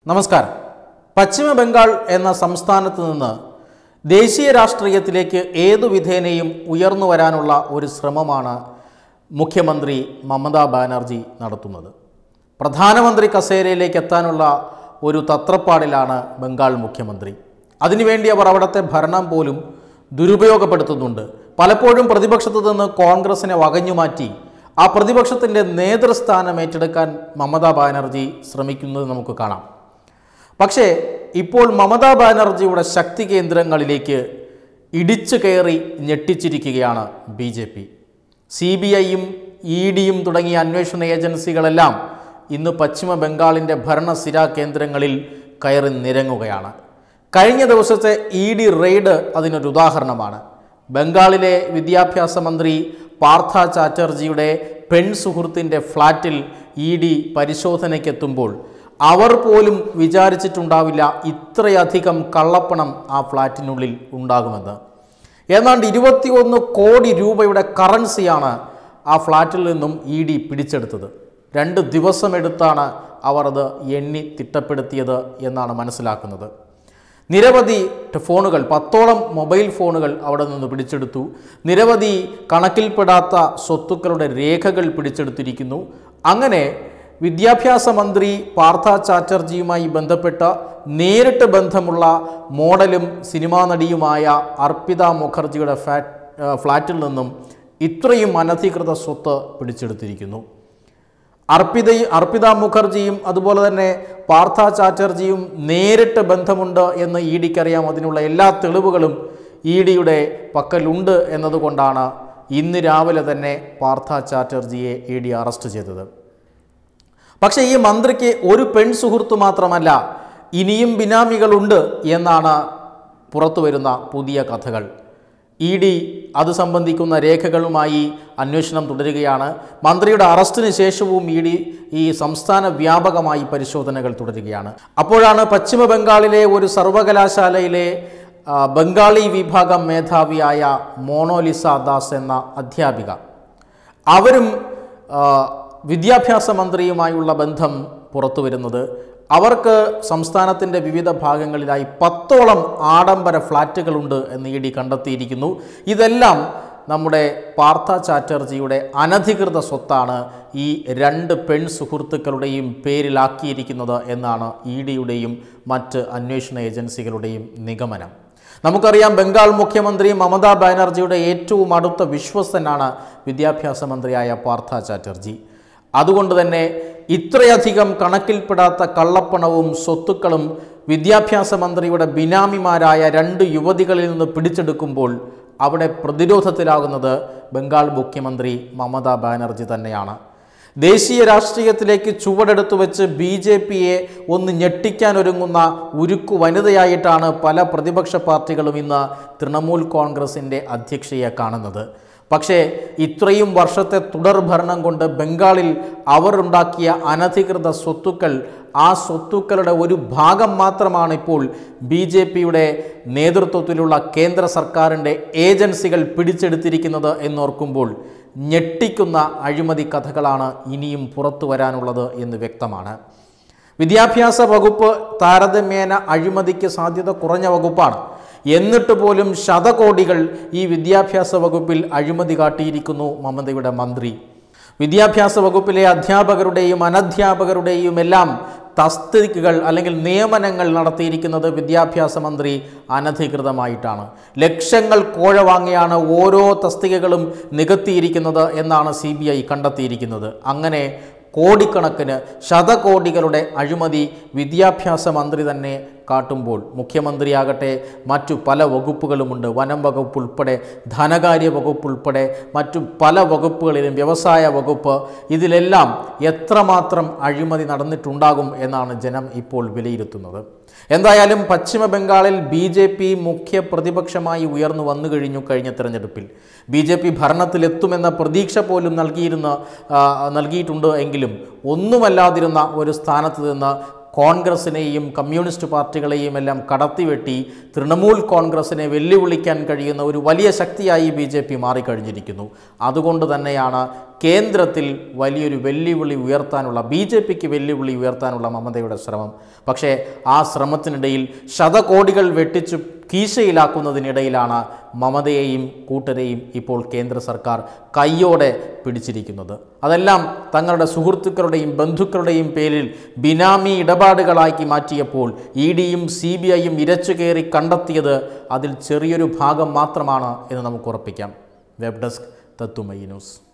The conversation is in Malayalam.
നമസ്കാരം പശ്ചിമ ബംഗാൾ എന്ന സംസ്ഥാനത്ത് നിന്ന് ദേശീയ രാഷ്ട്രീയത്തിലേക്ക് ഏതു വിധേനയും ഉയർന്നു വരാനുള്ള ഒരു ശ്രമമാണ് മുഖ്യമന്ത്രി മമതാ ബാനർജി നടത്തുന്നത് പ്രധാനമന്ത്രി കസേരയിലേക്ക് എത്താനുള്ള ഒരു തത്രപ്പാടിലാണ് ബംഗാൾ മുഖ്യമന്ത്രി അതിനുവേണ്ടി അവർ അവിടുത്തെ ഭരണം പോലും ദുരുപയോഗപ്പെടുത്തുന്നുണ്ട് പലപ്പോഴും പ്രതിപക്ഷത്തു നിന്ന് കോൺഗ്രസിനെ വകഞ്ഞുമാറ്റി ആ പ്രതിപക്ഷത്തിൻ്റെ നേതൃസ്ഥാനം ഏറ്റെടുക്കാൻ മമതാ ബാനർജി ശ്രമിക്കുന്നത് നമുക്ക് കാണാം പക്ഷേ ഇപ്പോൾ മമതാ ബാനർജിയുടെ ശക്തി കേന്ദ്രങ്ങളിലേക്ക് ഇടിച്ചു കയറി ഞെട്ടിച്ചിരിക്കുകയാണ് B J P C B ഐയും ഇ ഡിയും തുടങ്ങിയ അന്വേഷണ ഏജൻസികളെല്ലാം ഇന്ന് പശ്ചിമ ബംഗാളിൻ്റെ ഭരണസിരാ കേന്ദ്രങ്ങളിൽ കയറി നിരങ്ങുകയാണ് കഴിഞ്ഞ ദിവസത്തെ ഇ ഡി റെയ്ഡ് അതിനൊരു ഉദാഹരണമാണ് ബംഗാളിലെ വിദ്യാഭ്യാസ മന്ത്രി പാർത്ഥ ചാറ്റർജിയുടെ പെൺ സുഹൃത്തിൻ്റെ ഫ്ലാറ്റിൽ ഇ ഡി പരിശോധനയ്ക്കെത്തുമ്പോൾ അവർ പോലും വിചാരിച്ചിട്ടുണ്ടാവില്ല ഇത്രയധികം കള്ളപ്പണം ആ ഫ്ലാറ്റിനുള്ളിൽ ഉണ്ടാകുമെന്ന് ഏതാണ്ട് ഇരുപത്തിയൊന്ന് കോടി രൂപയുടെ കറൻസിയാണ് ആ ഫ്ലാറ്റിൽ നിന്നും ഇ ഡി പിടിച്ചെടുത്തത് രണ്ട് ദിവസമെടുത്താണ് അവർ അത് എണ്ണി തിട്ടപ്പെടുത്തിയത് എന്നാണ് മനസ്സിലാക്കുന്നത് നിരവധി ടെ- ഫോണുകൾ പത്തോളം മൊബൈൽ ഫോണുകൾ അവിടെ നിന്ന് പിടിച്ചെടുത്തു നിരവധി കണക്കിൽപ്പെടാത്ത സ്വത്തുക്കളുടെ രേഖകൾ പിടിച്ചെടുത്തിരിക്കുന്നു അങ്ങനെ വിദ്യാഭ്യാസ മന്ത്രി പാർത്ഥ ചാറ്റർജിയുമായി ബന്ധപ്പെട്ട നേരിട്ട് ബന്ധമുള്ള മോഡലും സിനിമാ നടിയുമായ അർപ്പിത മുഖർജിയുടെ ഫാറ്റ് ആ, ഫ്ലാറ്റിൽ നിന്നും ഇത്രയും അനധികൃത സ്വത്ത് പിടിച്ചെടുത്തിരിക്കുന്നു അർപ്പിത അർപ്പിത മുഖർജിയും അതുപോലെ തന്നെ പാർത്ഥ ചാറ്റർജിയും നേരിട്ട് ബന്ധമുണ്ട് എന്ന് ഇ ഡിക്കറിയാം അതിനുള്ള എല്ലാ തെളിവുകളും ഇ ഡിയുടെ പക്കലുണ്ട് എന്നതുകൊണ്ടാണ് ഇന്ന് രാവിലെ തന്നെ പാർത്ഥ ചാറ്റർജിയെ ഇ ഡി അറസ്റ്റ് ചെയ്തത് പക്ഷേ ഈ മന്ത്രിക്ക് ഒരു പെൺ സുഹൃത്ത് മാത്രമല്ല ഇനിയും ബിനാമികളുണ്ട് എന്നാണ് പുറത്തു വരുന്ന പുതിയ കഥകൾ ഇ ഡി അത് സംബന്ധിക്കുന്ന രേഖകളുമായി അന്വേഷണം തുടരുകയാണ് മന്ത്രിയുടെ അറസ്റ്റിന് ശേഷവും ഇ ഡി ഈ സംസ്ഥാന വ്യാപകമായി പരിശോധനകൾ തുടരുകയാണ് അപ്പോഴാണ് പശ്ചിമ ബംഗാളിലെ ഒരു സർവകലാശാലയിലെ ആ, ബംഗാളി വിഭാഗം മേധാവിയായ മോണോലിസ ദാസ് എന്ന അധ്യാപിക അവരും ആ, വിദ്യാഭ്യാസ മന്ത്രിയുമായുള്ള ബന്ധം പുറത്തു വരുന്നത് അവർക്ക് സംസ്ഥാനത്തിൻ്റെ വിവിധ ഭാഗങ്ങളിലായി പത്തോളം ആഡംബര ഫ്ലാറ്റുകളുണ്ട് എന്ന് ഇ ഡി കണ്ടെത്തിയിരിക്കുന്നു ഇതെല്ലാം നമ്മുടെ പാർത്ഥ ചാറ്റർജിയുടെ അനധികൃത സ്വത്താണ് ഈ രണ്ട് പെൺ സുഹൃത്തുക്കളുടെയും പേരിലാക്കിയിരിക്കുന്നത് എന്നാണ് ഇ ഡിയുടെയും മറ്റ് അന്വേഷണ ഏജൻസികളുടെയും നിഗമനം നമുക്കറിയാം ബംഗാൾ മുഖ്യമന്ത്രി മമതാ ബാനർജിയുടെ ഏറ്റവും അടുത്ത വിശ്വസ്തനാണ് വിദ്യാഭ്യാസ മന്ത്രിയായ പാർത്ഥ ചാറ്റർജി അതുകൊണ്ട് തന്നെ ഇത്രയധികം കണക്കിൽപ്പെടാത്ത കള്ളപ്പണവും സ്വത്തുക്കളും വിദ്യാഭ്യാസ മന്ത്രിയുടെ ബിനാമിമാരായ രണ്ട് യുവതികളിൽ നിന്ന് പിടിച്ചെടുക്കുമ്പോൾ അവിടെ പ്രതിരോധത്തിലാകുന്നത് ബംഗാൾ മുഖ്യമന്ത്രി മമതാ ബാനർജി തന്നെയാണ് ദേശീയ രാഷ്ട്രീയത്തിലേക്ക് ചുവടെടുത്തു വെച്ച് ബി ജെ പിയെ ഒന്ന് ഞെട്ടിക്കാനൊരുങ്ങുന്ന ഉരുക്കു വനിതയായിട്ടാണ് പല പ്രതിപക്ഷ പാർട്ടികളും ഇന്ന് തൃണമൂൽ കോൺഗ്രസിൻ്റെ അധ്യക്ഷയെ കാണുന്നത് പക്ഷേ ഇത്രയും വർഷത്തെ തുടർ ഭരണം കൊണ്ട് ബംഗാളിൽ അവർ ഉണ്ടാക്കിയ അനധികൃത സ്വത്തുക്കൾ ആ സ്വത്തുക്കളുടെ ഒരു ഭാഗം മാത്രമാണ് ഇപ്പോൾ ബി ജെ പിയുടെ നേതൃത്വത്തിലുള്ള കേന്ദ്ര സർക്കാരിൻ്റെ ഏജൻസികൾ പിടിച്ചെടുത്തിരിക്കുന്നത് എന്നോർക്കുമ്പോൾ ഞെട്ടിക്കുന്ന അഴിമതി കഥകളാണ് ഇനിയും പുറത്തു വരാനുള്ളത് എന്ന് വ്യക്തമാണ് വിദ്യാഭ്യാസ വകുപ്പ് താരതമ്യേന അഴിമതിക്ക് സാധ്യത കുറഞ്ഞ വകുപ്പാണ് എന്നിട്ട് പോലും ശതകോടികൾ ഈ വിദ്യാഭ്യാസ വകുപ്പിൽ അഴിമതി കാട്ടിയിരിക്കുന്നു മമതയുടെ മന്ത്രി വിദ്യാഭ്യാസ വകുപ്പിലെ അധ്യാപകരുടെയും അനധ്യാപകരുടെയും എല്ലാം തസ്തികകൾ അല്ലെങ്കിൽ നിയമനങ്ങൾ നടത്തിയിരിക്കുന്നത് വിദ്യാഭ്യാസ മന്ത്രി അനധികൃതമായിട്ടാണ് ലക്ഷങ്ങൾ കോഴ വാങ്ങിയാണ് ഓരോ തസ്തികകളും നികത്തിയിരിക്കുന്നത് എന്നാണ് സി ബി ഐ കണ്ടെത്തിയിരിക്കുന്നത് അങ്ങനെ കോടിക്കണക്കിന് ശതകോടികളുടെ അഴിമതി വിദ്യാഭ്യാസ മന്ത്രി തന്നെ കാട്ടുമ്പോൾ മുഖ്യമന്ത്രിയാകട്ടെ മറ്റു പല വകുപ്പുകളുമുണ്ട് വനം വകുപ്പ് ഉൾപ്പെടെ ധനകാര്യ വകുപ്പ് ഉൾപ്പെടെ മറ്റു പല വകുപ്പുകളിലും വ്യവസായ വകുപ്പ് ഇതിലെല്ലാം എത്രമാത്രം അഴിമതി നടന്നിട്ടുണ്ടാകും എന്നാണ് ജനം ഇപ്പോൾ വിലയിരുത്തുന്നത് എന്തായാലും പശ്ചിമ ബംഗാളിൽ ബി ജെ പി മുഖ്യ പ്രതിപക്ഷമായി ഉയർന്നു വന്നു കഴിഞ്ഞു കഴിഞ്ഞ തെരഞ്ഞെടുപ്പിൽ ബി ജെ പി ഭരണത്തിലെത്തുമെന്ന പ്രതീക്ഷ പോലും നൽകിയിരുന്ന ആ, നൽകിയിട്ടുണ്ട് എങ്കിലും ഒന്നുമല്ലാതിരുന്ന ഒരു സ്ഥാനത്ത് നിന്ന് കോൺഗ്രസിനെയും കമ്മ്യൂണിസ്റ്റ് പാർട്ടികളെയും എല്ലാം കടത്തിവെട്ടി തൃണമൂൽ കോൺഗ്രസിനെ വെല്ലുവിളിക്കാൻ കഴിയുന്ന ഒരു വലിയ ശക്തിയായി ബി ജെ പി മാറിക്കഴിഞ്ഞിരിക്കുന്നു അതുകൊണ്ട് തന്നെയാണ് കേന്ദ്രത്തിൽ വലിയൊരു വെല്ലുവിളി ഉയർത്താനുള്ള ബി ജെ പിക്ക് വെല്ലുവിളി ഉയർത്താനുള്ള മമതയുടെ ശ്രമം പക്ഷേ ആ ശ്രമത്തിനിടയിൽ ശതകോടികൾ വെട്ടിച്ചു കീശയിലാക്കുന്നതിനിടയിലാണ് മമതയെയും കൂട്ടരെയും ഇപ്പോൾ കേന്ദ്ര സർക്കാർ കയ്യോടെ പിടിച്ചിരിക്കുന്നത് അതെല്ലാം തങ്ങളുടെ സുഹൃത്തുക്കളുടെയും ബന്ധുക്കളുടെയും പേരിൽ ബിനാമി ഇടപാടുകളാക്കി മാറ്റിയപ്പോൾ ഇ ഡിയും സി ബി ഐയും ഇരച്ചു കയറി കണ്ടെത്തിയത് അതിൽ ചെറിയൊരു ഭാഗം മാത്രമാണ് എന്ന് നമുക്ക് ഉറപ്പിക്കാം വെബ് ഡെസ്ക് തത്തുമയി ന്യൂസ്